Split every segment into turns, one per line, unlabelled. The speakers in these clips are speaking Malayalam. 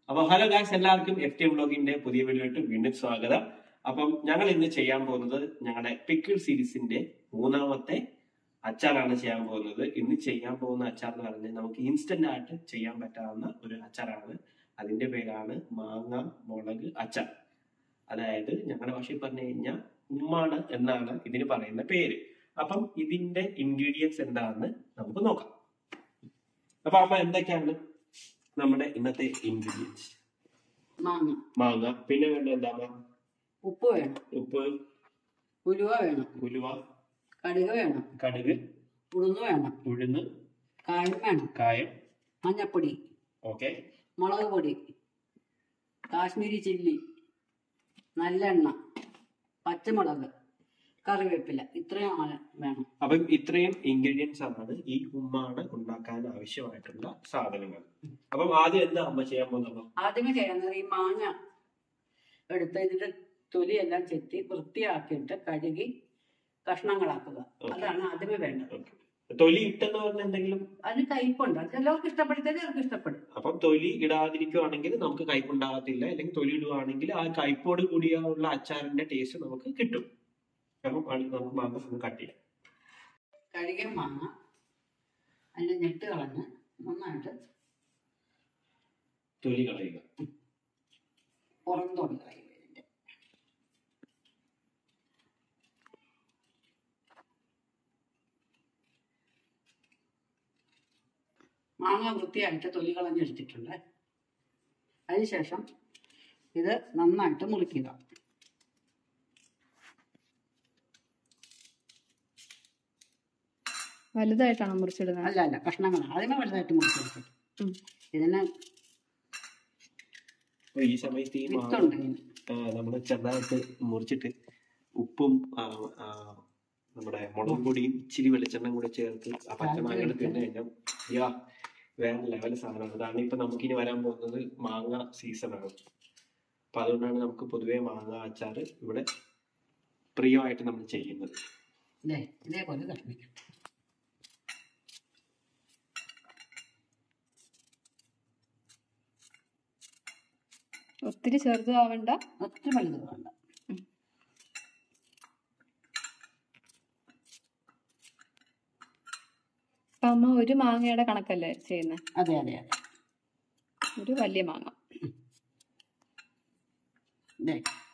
അപ്പൊ ഹലോ ഗായ്സ് എല്ലാവർക്കും എഫ് ടി ബ്ലോഗിന്റെ പുതിയ വീഡിയോയിട്ട് വീണ്ടും സ്വാഗതം അപ്പം ഞങ്ങൾ ഇന്ന് ചെയ്യാൻ പോകുന്നത് ഞങ്ങളുടെ പിക്കിൾ സീരീസിന്റെ മൂന്നാമത്തെ അച്ചാറാണ് ചെയ്യാൻ പോകുന്നത് ഇന്ന് ചെയ്യാൻ പോകുന്ന അച്ചാർ എന്ന് പറഞ്ഞാൽ നമുക്ക് ഇൻസ്റ്റന്റ് ആയിട്ട് ചെയ്യാൻ പറ്റാവുന്ന ഒരു അച്ചാറാണ് അതിന്റെ പേരാണ് മാങ്ങ മുളക് അച്ചാർ അതായത് ഞങ്ങളുടെ ഭാഷയിൽ പറഞ്ഞു കഴിഞ്ഞാൽ ഉമ്മാണ് എന്നാണ് ഇതിന് പറയുന്ന പേര് അപ്പം ഇതിന്റെ ഇൻഗ്രീഡിയൻസ് എന്താണെന്ന് നമുക്ക് നോക്കാം അപ്പൊ അമ്മ എന്തൊക്കെയാണ് നമ്മുടെ ഇന്നത്തെ ഇൻഗ്രീഡിയൻസ്
മാങ്ങ
മാങ്ങ പിന്നെ വേണ്ട എന്താണ്
ഉപ്പ് വേണം
ഉപ്പ്
ഉലുവ വേണം
ഉലുവ
കടുക് വേണം
കടുക്
ഉഴുന്ന് വേണം
ഉഴുന്ന്
കായം വേണം
കായം
മഞ്ഞപ്പൊടി
ഓക്കെ
മുളക് പൊടി കാശ്മീരി ചില്ലി നല്ലെണ്ണ പച്ചമുളക് കറിവേപ്പില ഇത്രയും ആ- വേണം
അപ്പം ഇത്രയും ഇൻഗ്രീഡിയൻസ് ആണ് ഈ ഉമ്മാണ് ഉണ്ടാക്കാൻ ആവശ്യമായിട്ടുള്ള സാധനങ്ങൾ അപ്പം ആദ്യം എന്താ അമ്മ ചെയ്യാൻ പോകുന്നത്
ആദ്യമേ ചെയ്യുന്നത് ഈ മാങ്ങ എടുത്ത് ഇതിന്റെ തൊലിയെല്ലാം ചെത്തി വൃത്തിയാക്കിയിട്ട് കഴുകി കഷ്ണങ്ങളാക്കുക അതാണ് ആദ്യമേ വേണ്ടത്
തൊലി ഇട്ടെന്ന് പറഞ്ഞ എന്തെങ്കിലും
അതിന് കയ്പുണ്ട് അത് എല്ലാവർക്കും ഇഷ്ടപ്പെടുത്തത് അവർക്ക് ഇഷ്ടപ്പെടും
അപ്പം തൊലി ഇടാതിരിക്കുവാണെങ്കിൽ നമുക്ക് കയ്പുണ്ടാകത്തില്ല അല്ലെങ്കിൽ തൊലി ഇടുവാണെങ്കിൽ ആ കയ്പോട് കൂടിയുള്ള അച്ചാറിന്റെ ടേസ്റ്റ് നമുക്ക് കിട്ടും അപ്പം അത് നമുക്ക് മാങ്ങ ഫുൾ കട്ട് ചെയ്യാം
കഴുകിയ മാങ്ങ അതിന്റെ ഞെട്ട് കളഞ്ഞ് നന്നായിട്ട്
തൊലി കളയുക
പുറം തൊടി കളയുക ഇതിന്റെ മാങ്ങ വൃത്തിയായിട്ട് തൊലി കളഞ്ഞെടുത്തിട്ടുണ്ട് അതിനുശേഷം ഇത് നന്നായിട്ട് മുറിക്കുക
വലുതായിട്ടാണോ മുറിച്ചിടുന്നത്
അല്ല അല്ല കഷ്ണങ്ങൾ ആദ്യമേ വലുതായിട്ട് മുറിച്ചെടുക്കും
ഉം.
ഇതിന്
അപ്പൊ ഈ സമയത്ത് ഈ മാങ്ങ
വിത്തുണ്ട് ഇതിന്
നമ്മൾ ചെറുതായിട്ട് മുറിച്ചിട്ട് ഉപ്പും ആ, ആ, നമ്മുടെ മുളക് പൊടിയും ഇച്ചിരി വെളിച്ചെണ്ണ കൂടെ ചേർത്ത് ആ പച്ചമാങ്ങ തിന്നു കഴിഞ്ഞാൽ യാ വേറെ ലെവൽ സാധനമാണ് കാരണം ഇപ്പൊ നമുക്കിനി വരാൻ പോകുന്നത് മാങ്ങ സീസണാണ് അപ്പൊ അതുകൊണ്ടാണ് നമുക്ക് പൊതുവെ മാങ്ങ അച്ചാറ് ഇവിടെ പ്രിയമായിട്ട് നമ്മൾ ചെയ്യുന്നത്
ഇതേ ഇതേപോലെ കഷ്ണിക്കും
ഒത്തിരി ചെറുതാവണ്ട
ഒത്തിരി വലുത് വേണ്ട
അപ്പൊ അമ്മ ഒരു മാങ്ങയുടെ കണക്കല്ലേ ചെയ്യുന്നത്
അതെ അതെ അതെ
ഒരു വലിയ മാങ്ങ
ഇതേ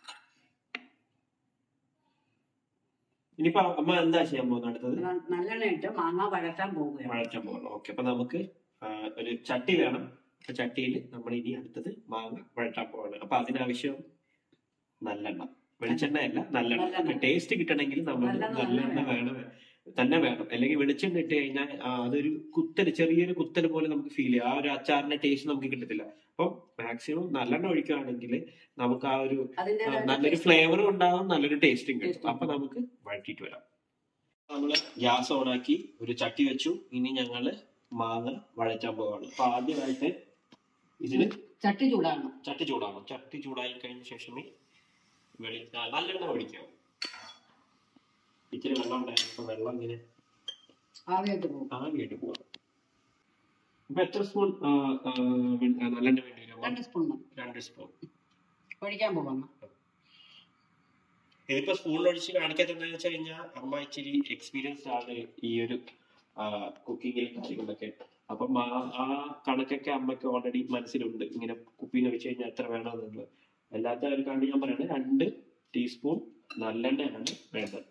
ഇനിയിപ്പോ അമ്മ എന്താ ചെയ്യാൻ പോകുന്നത് അടുത്തത്
ന- നല്ലെണ്ണ ഇട്ട് മാങ്ങ വഴറ്റാൻ പോവുകയാണ്
വഴറ്റാൻ പോകണം ഓക്കെ അപ്പൊ നമുക്ക് ആ, ഒരു ചട്ടി വേണം അപ്പൊ ചട്ടിയിൽ നമ്മൾ ഇനി അടുത്തത് മാങ്ങ വഴറ്റാൻ പോവാണ് അപ്പൊ അതിനാവശ്യം നല്ലെണ്ണ വെളിച്ചെണ്ണയല്ല നല്ലെണ്ണ
നല്ലെണ്ണ.
ടേസ്റ്റ് കിട്ടണമെങ്കിൽ നമ്മൾ
നല്ലെണ്ണ
നല്ലെണ്ണ
തന്നെ
വേണം തന്നെ വേണം അല്ലെങ്കിൽ വെളിച്ചെണ്ണ ഇട്ട് കഴിഞ്ഞാൽ ആ, അതൊരു കുത്തൽ ചെറിയൊരു കുത്തൽ പോലെ നമുക്ക് ഫീൽ ചെയ്യും ആ ഒരു അച്ചാറിന്റെ ടേസ്റ്റ് നമുക്ക് കിട്ടത്തില്ല അപ്പം മാക്സിമം നല്ലെണ്ണ ഒഴിക്കുകയാണെങ്കിൽ നമുക്ക് ആ ഒരു
അതിന്റെ
ആ, നല്ലൊരു ഫ്ലേവറും ഉണ്ടാവും നല്ലൊരു ടേസ്റ്റും കിട്ടും
Taste.
അപ്പൊ നമുക്ക് വഴറ്റിയിട്ട് വരാം നമ്മള് ഗ്യാസ് ഓണാക്കി ഒരു ചട്ടി വെച്ചു ഇനി ഞങ്ങള് മാങ്ങ വഴറ്റാൻ പോവാണ് അപ്പൊ ആദ്യമായിട്ട് ഇതില്
ചട്ടി ചൂടാണ്
ചട്ടി ചൂടാണ് ചട്ടി ചൂടായി കഴിഞ്ഞ ശേഷമേ വെളി ആ, നല്ലെണ്ണ ഒഴിക്കാം ഇച്ചിരി വെള്ളം ഉണ്ടായിരുന്നു അപ്പൊ വെള്ളം ഇങ്ങനെ
ആവിയായിട്ട് പോകും
ആവിയായിട്ട് പോവാം ഇപ്പൊ എത്ര സ്പൂൺ ആ, ആ, വെ- ആ, നല്ലെണ്ണ വേണ്ടി വരും
രണ്ട് സ്പൂൺ മതി.
രണ്ട് സ്പൂൺ
ഒഴിക്കാൻ പോകാം
ഇതിപ്പോ സ്പൂണിൽ ഒഴിച്ച് കാണിക്കാത്തതെന്ന് വെച്ച് കഴിഞ്ഞാൽ അമ്മ ഇച്ചിരി എക്സ്പീരിയൻസ്ഡ് ആണ് ഈ ഒരു കുക്കിങ്ങിൽ കാര്യങ്ങളൊക്കെ അപ്പം ആ ആ കണക്കൊക്കെ അമ്മയ്ക്ക് ഓൾറെഡി മനസ്സിലുണ്ട് ഇങ്ങനെ കുപ്പിയിൽ ഒഴിച്ച് കഴിഞ്ഞാൽ എത്ര വേണമെന്നുള്ളത് അല്ലാത്ത ഒരു കണ്ട് ഞാൻ പറയുന്നത് രണ്ട് ടീസ്പൂൺ നല്ലെണ്ണയാണ് വേണ്ടത്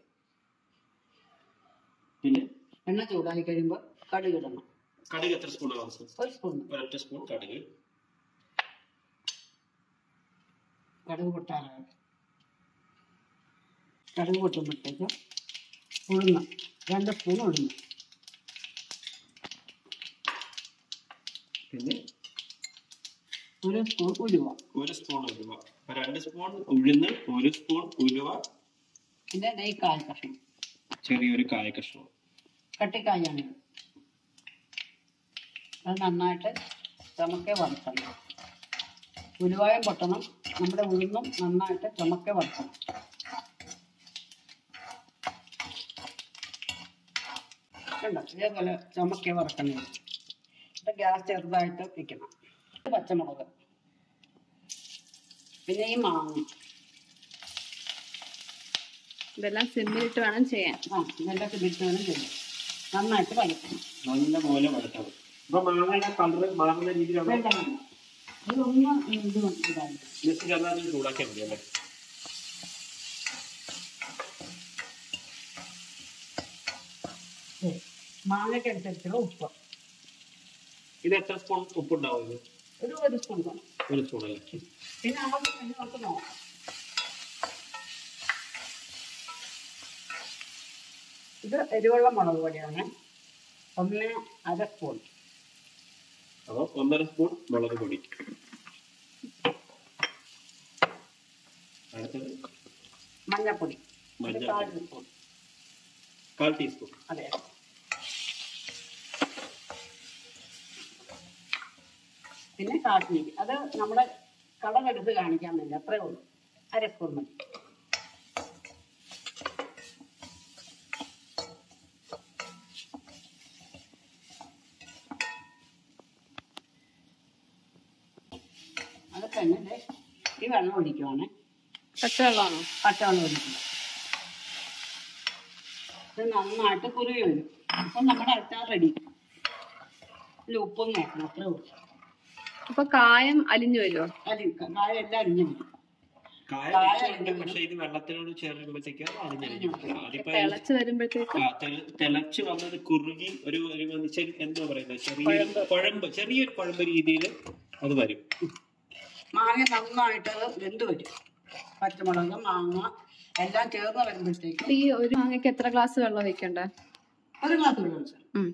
പിന്നെ
എണ്ണ ചൂടായി കഴിയുമ്പോൾ കടുക് ഇടണം
കടുക് എത്ര സ്പൂൺ ആവശ്യം
ഒരു സ്പൂൺ മതി.
ഒരൊറ്റ സ്പൂൺ കടുക്
കടുക് പൊട്ടാറാണ് കടുക് പൊട്ടുമ്പോഴത്തേക്ക് ഉഴുന്ന് രണ്ട് സ്പൂൺ ഉഴുന്ന്
പിന്നെ
ഒരു സ്പൂൺ ഉലുവ
ഒരു സ്പൂൺ ഉലുവ അപ്പൊ രണ്ട് സ്പൂൺ ഉഴുന്ന് ഒരു സ്പൂൺ ഉലുവ
പിന്നെ നെയ്ക്കായ കഷ്ണം
ചെറിയൊരു കായ കഷ്ണം
കട്ടിക്കായാണ് അത് നന്നായിട്ട് ചുമക്കെ വറുക്കണം ഉലുവായും പൊട്ടണം നമ്മുടെ ഉഴുന്നും നന്നായിട്ട് ചുമക്കെ വറുക്കണം കണ്ടോ ഇതേപോലെ ചുമക്കെ വറുക്കണം എന്നിട്ട് ഗ്യാസ് ചെറുതായിട്ട് വെക്കണം പച്ചമുളക് പിന്നെ ഈ മാങ്ങ
ഇതെല്ലാം സിമ്മിലിട്ട് വേണം ചെയ്യാൻ
ആ ഇതെല്ലാം കിട്ടുന്നതും ചെയ്യും നന്നായിട്ട് വരയ്ക്കണം
നല്ല പോലെ വഴക്കണം അപ്പൊ മാങ്ങയുടെ കളറ് മാറുന്ന രീതിയിലാണ്
വേണ്ട വേണ്ട ഇതൊന്ന് ഇത് ഇതാണ്
ജസ്റ്റ് ചെറുതായി ചൂടാക്കിയാൽ മതി അല്ലേ
മാങ്ങയ്ക്ക് അനുസരിച്ചുള്ള ഉപ്പ്
ഇത് എത്ര സ്പൂൺ ഉപ്പുണ്ടാവും ഇത്
ഒരു ഒരു സ്പൂൺ വേണം
ഒരു സ്പൂൺ അല്ലേ
പിന്നെ നമുക്ക് വേണ്ടി നമുക്ക് നോക്കാം ഇത് എരിവുള്ള മുളക് പൊടിയാണ് ഒന്ന് അര സ്പൂൺ
അപ്പൊ ഒന്നര സ്പൂൺ മുളക് പൊടി അടുത്തത്
മഞ്ഞൾപ്പൊടി ഒരു
മഞ്ഞൾ
കാൽ സ്പൂൺ
കാൽ ടീസ്പൂൺ
അതെ പിന്നെ കാശ്മീരി അത് നമ്മുടെ കളറെടുത്ത് കാണിക്കാൻ വേണ്ടി അത്രേ ഉള്ളൂ അര സ്പൂൺ മതി അതൊക്കെ തന്നെ ദേ ഈ വെള്ളം ഒഴിക്കുവാണ്
പച്ചവെള്ളമാണോ
പച്ചവെള്ളം ഒഴിക്കുക ഇത് നന്നായിട്ട് കുറുകി വരും അപ്പം നമ്മുടെ അച്ചാർ റെഡി ഇതിൽ ഉപ്പും നോക്കണം അത്രേ ഉള്ളൂ
അപ്പൊ കായം അലിഞ്ഞു വരുമോ
അരി കായ എല്ലാം അരിഞ്ഞു വരും
കായ
കായ
വെച്ചിട്ടുണ്ട്
ഇടുന്നത്.
പക്ഷെ ഇത് വെള്ളത്തിനോട് ചേരുമ്പോഴത്തേക്ക് അതിന് അതിപ്പോ
തിളച്ച് വരുമ്പോഴത്തേക്ക്
ആ, തെള- തിളച്ച് വന്നത് കുറുകി ഒരു ഒരു വന്ന് ചെറി- എന്താ പറയുന്നത് ചെറിയ കുഴമ്പ് ചെറിയൊരു കുഴമ്പ് രീതിയിൽ അത് വരും
മാങ്ങ നന്നായിട്ട് വെന്ത് വരും പച്ചമുളക് മാങ്ങ എല്ലാം ചേർന്ന് വരുമ്പോഴത്തേക്ക്
അപ്പൊ ഈ ഒരു മാങ്ങയ്ക്ക് എത്ര ഗ്ലാസ് വെള്ളം വെക്കണ്ടേ
ഒരു ഗ്ലാസ് വെള്ളം ഒഴിച്ചാൽ
ഉം.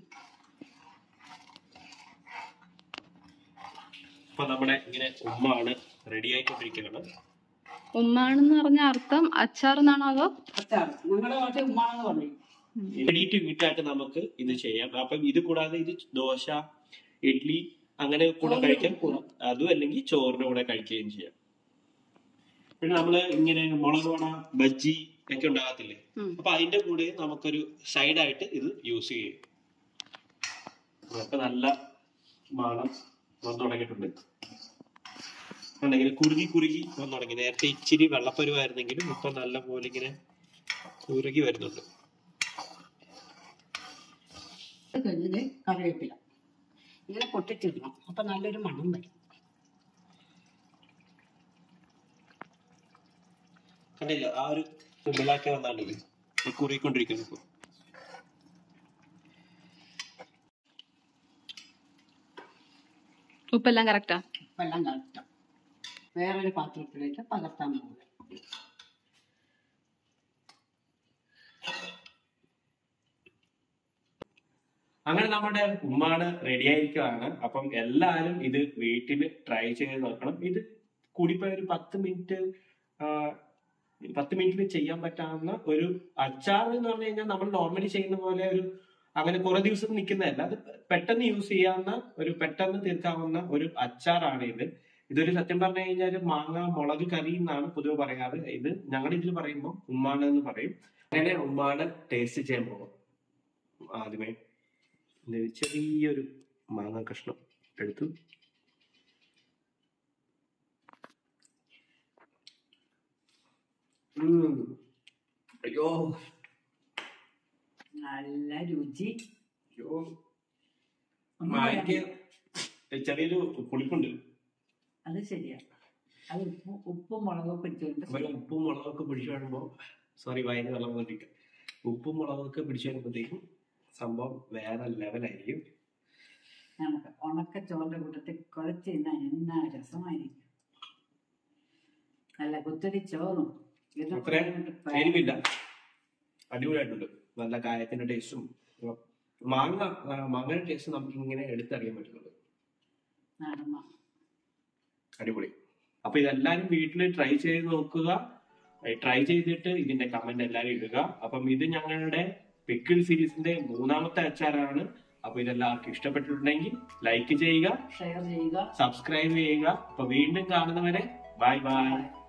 അപ്പൊ നമ്മുടെ ഇങ്ങനെ ഉമ്മാണ് റെഡി ആയിക്കൊണ്ടിരിക്കുകയാണ്
ഉമ്മാണെന്ന് പറഞ്ഞ അർത്ഥം അച്ചാർ എന്നാണോ അതോ
അച്ചാർ ഞങ്ങളുടെ ഭാഷ ഉമ്മാണെന്ന് പറയും
റെഡി ടു വീട്ടായിട്ട് നമുക്ക് ഇത് ചെയ്യാം അപ്പം ഇത് കൂടാതെ ഇത് ദോശ ഇഡ്ലി അങ്ങനെ കൂടെ
ചോറിന്
കഴിക്കാം
കൂടെ.
അതും അല്ലെങ്കിൽ ചോറിന്റെ കൂടെ കഴിക്കുകയും ചെയ്യാം പിന്നെ നമ്മള് ഇങ്ങനെ മുളക് വട ബജ്ജി ഒക്കെ ഉണ്ടാകത്തില്ലേ
ഉം.
അപ്പൊ അതിന്റെ കൂടെ നമുക്കൊരു സൈഡായിട്ട് ഇത് യൂസ് ചെയ്യും അപ്പൊ നല്ല മണം വന്നു തുടങ്ങിയിട്ടുണ്ട് ഉണ്ടെങ്കിൽ കുറുകി കുറുകി വന്നു തുടങ്ങി നേരത്തെ ഇച്ചിരി വെള്ളപ്പരുവായിരുന്നെങ്കിലും ഇപ്പൊ നല്ല പോലെ ഇങ്ങനെ കുറുകി വരുന്നുണ്ട്
ഇത് കഴിഞ്ഞ് കറിവേപ്പില ഇങ്ങനെ പൊട്ടിച്ചിടണം അപ്പൊ നല്ലൊരു മണം വരും
കണ്ടില്ല ആ ഒരു കുമ്പിളാക്കി വന്നാണ്ടല്ലേ കുറുകിക്കൊണ്ടിരിക്കുന്നു ഇപ്പൊ
ഉപ്പെല്ലാം കറക്റ്റാ
വെള്ളം കറക്റ്റാം വേറൊരു പാത്രത്തിലേക്ക് പകർത്താൻ പോകുക
അങ്ങനെ നമ്മുടെ ഉമ്മാണ് റെഡി ആയിരിക്കുകയാണ് അപ്പം എല്ലാവരും ഇത് വീട്ടിൽ ട്രൈ ചെയ്ത് നോക്കണം ഇത് കൂടിപ്പോയ ഒരു പത്ത് മിനിറ്റ് പത്ത് മിനിറ്റിൽ ചെയ്യാൻ പറ്റാവുന്ന ഒരു അച്ചാർ എന്ന് പറഞ്ഞു കഴിഞ്ഞാൽ നമ്മൾ നോർമലി ചെയ്യുന്ന പോലെ ഒരു അങ്ങനെ കുറെ ദിവസം നിൽക്കുന്നതല്ല അത് പെട്ടെന്ന് യൂസ് ചെയ്യാവുന്ന ഒരു പെട്ടെന്ന് തീർക്കാവുന്ന ഒരു അച്ചാറാണ് ഇത് ഇതൊരു സത്യം പറഞ്ഞു കഴിഞ്ഞാൽ മാങ്ങ മുളക് കറി എന്നാണ് പൊതുവെ പറയാറ് ഇത് ഞങ്ങളുടെ ഇതിൽ പറയുമ്പോൾ ഉമ്മാണ് എന്ന് പറയും അങ്ങനെ ഉമ്മാണ് ടേസ്റ്റ് ചെയ്യാൻ പോകും ആദ്യമേ ഒരു ചെറിയൊരു മാങ്ങ കഷ്ണം എടുത്തു ഉം. അയ്യോ
നല്ല രുചി
അയ്യോ മാങ്ങയ്ക്ക് ചെറിയൊരു പുളിപ്പുണ്ട്
അത് ശരിയാ അത് ഉപ്പ് ഉപ്പും മുളകും പിടിച്ചുകൊണ്ട്
അപ്പൊ ഈ ഉപ്പും മുളകൊക്കെ പിടിച്ചു വരുമ്പോ സോറി വയന് വെള്ളം വന്നിട്ട് ഉപ്പും മുളകൊക്കെ പിടിച്ചു വരുമ്പോഴത്തേക്കും സംഭവം വേറെ ലെവലായിരിക്കും
നമുക്ക് ഉണക്ക ചോറിന്റെ കൂട്ടത്തിൽ കുഴച്ച് തിന്നാൻ എന്നാ രസമായിരിക്കും നല്ല കുത്തരി ചോറും ഇതും
അത്രയും
കൂടെ പ-
എരിവില്ല അടിപൊളിയായിട്ടുണ്ട് നല്ല കായത്തിന്റെ ടേസ്റ്റും മാങ്ങ ആ, മാങ്ങയുടെ ടേസ്റ്റ് നമുക്ക് ഇങ്ങനെ എടുത്തറിയാൻ പറ്റുന്നുണ്ട്
നാടൻ മാങ്ങ.
അടിപൊളി അപ്പൊ ഇതെല്ലാരും വീട്ടിൽ ട്രൈ ചെയ്ത് നോക്കുക ട്രൈ ചെയ്തിട്ട് ഇതിന്റെ കമന്റ് എല്ലാരും ഇടുക അപ്പം ഇത് ഞങ്ങളുടെ പിക്കിൾ സീരീസിന്റെ മൂന്നാമത്തെ അച്ചാറാണ് അപ്പൊ ഇതെല്ലാവർക്കും ഇഷ്ടപ്പെട്ടിട്ടുണ്ടെങ്കിൽ ലൈക്ക് ചെയ്യുക
ഷെയർ ചെയ്യുക
സബ്സ്ക്രൈബ് ചെയ്യുക അപ്പൊ വീണ്ടും കാണുന്നവരെ ബൈ ബൈ
Bye.